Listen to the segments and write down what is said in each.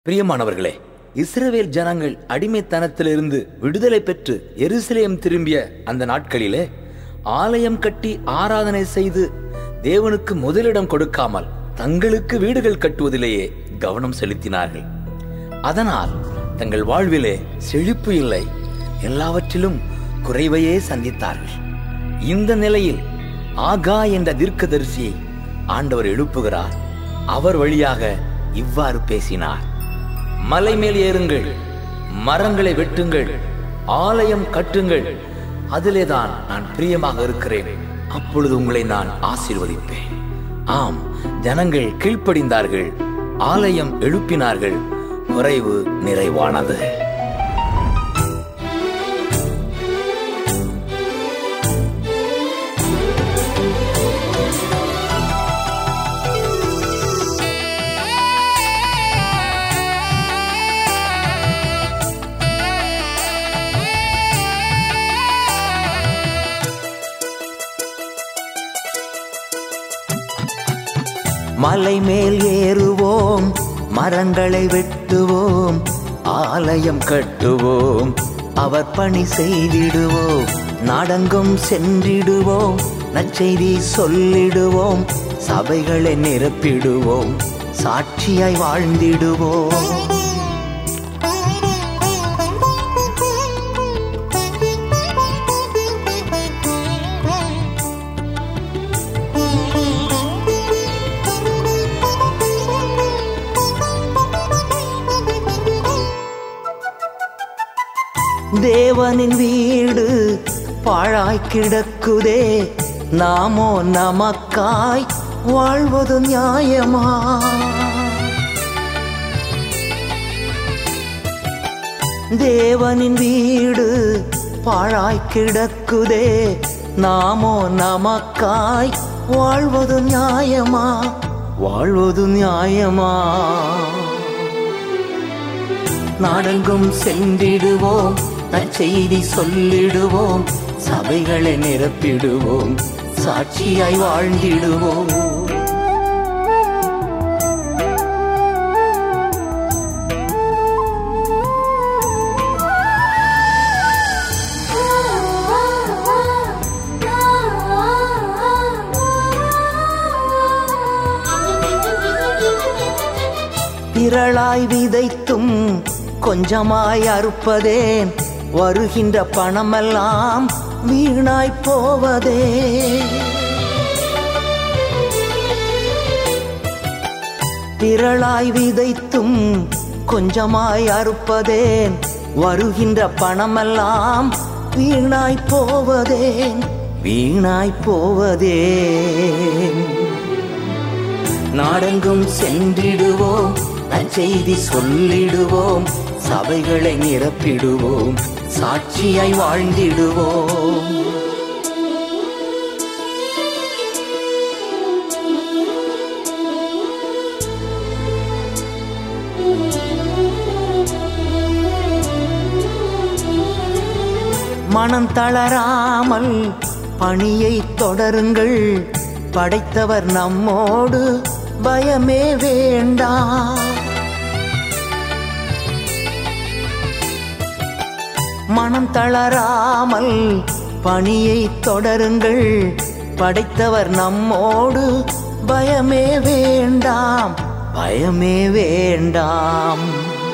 பிரியமானவர்களே இஸ்ரவேல் ஜனங்கள் அடிமைத்தனத்திலிருந்து விடுதலை பெற்று எருசலேம் திரும்பிய அந்த நாட்களிலே ஆலயம் கட்டி ஆராதனை செய்து தேவனுக்கு முதலிடம் கொடுக்காமல் தங்களுக்கு வீடுகள் கட்டுவதிலேயே கவனம் செலுத்தினார்கள் அதனால் தங்கள் வாழ்விலே செழிப்பு இல்லை எல்லாவற்றிலும் குறைவையே சந்தித்தார்கள் இந்த நிலையில் ஆகா என்ற தீர்க்கதரிசியை ஆண்டவர் எழுப்புகிறார் அவர் வழியாக இவ்வாறு பேசினார் மலை மேல் ஏறுங்கள் மரங்களை வெட்டுங்கள் ஆலயம் கட்டுங்கள் அதிலேதான் நான் பிரியமாக இருக்கிறேன் அப்பொழுது உங்களை நான் ஆசீர்வதிப்பேன் ஆம் ஜனங்கள் கீழ்ப்படிந்தார்கள் ஆலயம் எழுப்பினார்கள் குறைவு நிறைவானது மலை மேல் ஏறுவோம் மரங்களை வெட்டுவோம் ஆலயம் கட்டுவோம் அவர் பணி செய்திடுவோம் நாடெங்கும் சென்றிடுவோம் நற்செய்தி சொல்லிடுவோம் சபைகளை நிரப்பிடுவோம் சாட்சியாய் வாழ்ந்திடுவோம் தேவனின் வீடு பாழாய் கிடக்குதே நாமோ நமக்காய் வாழ்வது நியாயமா தேவனின் வீடு பாழாய் கிடக்குதே நாமோ நமக்காய் வாழ்வது நியாயமா வாழ்வது நியாயமா நாடெங்கும் சென்றிடுவோம் நற்செய்தி சொல்லிடுவோம் சபைகளை நிரப்பிடுவோம் சாட்சியாய் வாழ்ந்திடுவோம் திரளாய் விதைத்தும் கொஞ்சமாய் அறுப்பதேன் வருகின்ற பணமெல்லாம் வீணாய் போவதே திரளாய் விதைத்தும் கொஞ்சமாய் அறுப்பதேன் வருகின்ற பணமெல்லாம் வீணாய் போவதேன் வீணாய் போவதேன் நாடெங்கும் சென்றிடுவோம் நற்செய்தி சொல்லிடுவோம் சபைகளை நிரப்பிடுவோம் சாட்சியாய் வாழ்ந்திடுவோம் மனம் தளராமல் பணியை தொடருங்கள் படைத்தவர் நம்மோடு பயமே வேண்டாம் மனம் தளராமல் பணியை தொடருங்கள் படைத்தவர் நம்மோடு பயமே வேண்டாம் பயமே வேண்டாம்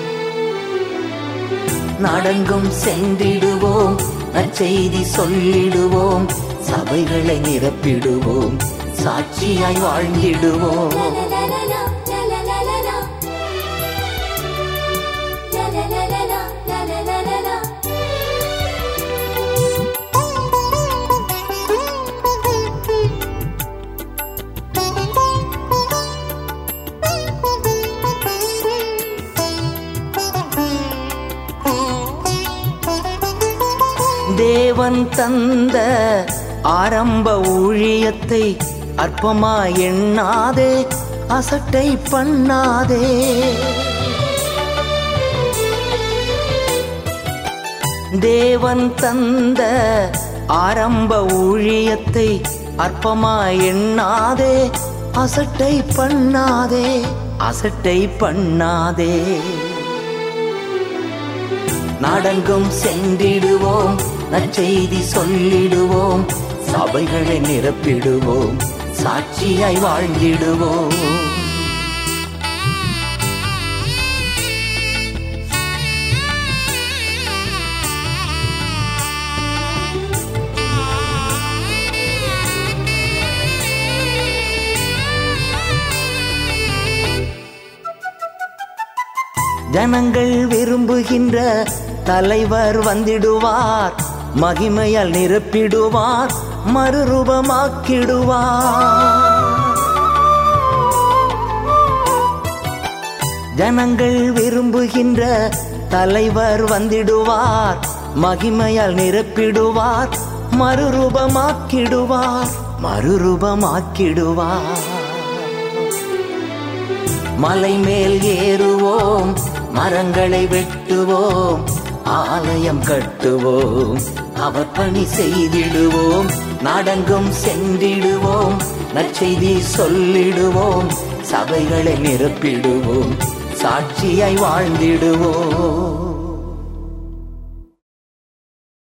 நடங்கும் சென்றிடுவோம் நற்செய்தி சொல்லிடுவோம் சபைகளை நிரப்பிடுவோம் சாட்சியாய் வாழ்ந்திடுவோம் தேவன் தந்த ஆரம்ப ஊழியத்தை அற்பமா எண்ணாதே அசட்டை பண்ணாதே தேவன் தந்த ஆரம்ப ஊழியத்தை அற்பமா எண்ணாதே அசட்டை பண்ணாதே அசட்டை பண்ணாதே நாடெங்கும் சென்றிடுவோம் நற்செய்தி சொல்லிடுவோம் சபைகளை நிரப்பிடுவோம் சாட்சியாய் வாழ்ந்திடுவோம் ஜனங்கள் விரும்புகின்ற தலைவர் வந்திடுவார் மகிமையால் நிரப்பிடுவார் மறுரூபமாக்கிடுவார் ஜனங்கள் விரும்புகின்ற தலைவர் வந்திடுவார் மகிமையால் நிரப்பிடுவார் மறுரூபமாக்கிடுவார் மறுரூபமாக்கிடுவார் மலை மேல் ஏறுவோம் மரங்களை வெட்டுவோம் ஆலயம் கட்டுவோம் அவர் பணி செய்திடுவோம் நாடெங்கும் சென்றிடுவோம் நற்செய்தி சொல்லிடுவோம் சபைகளை நிரப்பிடுவோம் சாட்சியாய் வாழ்ந்திடுவோம்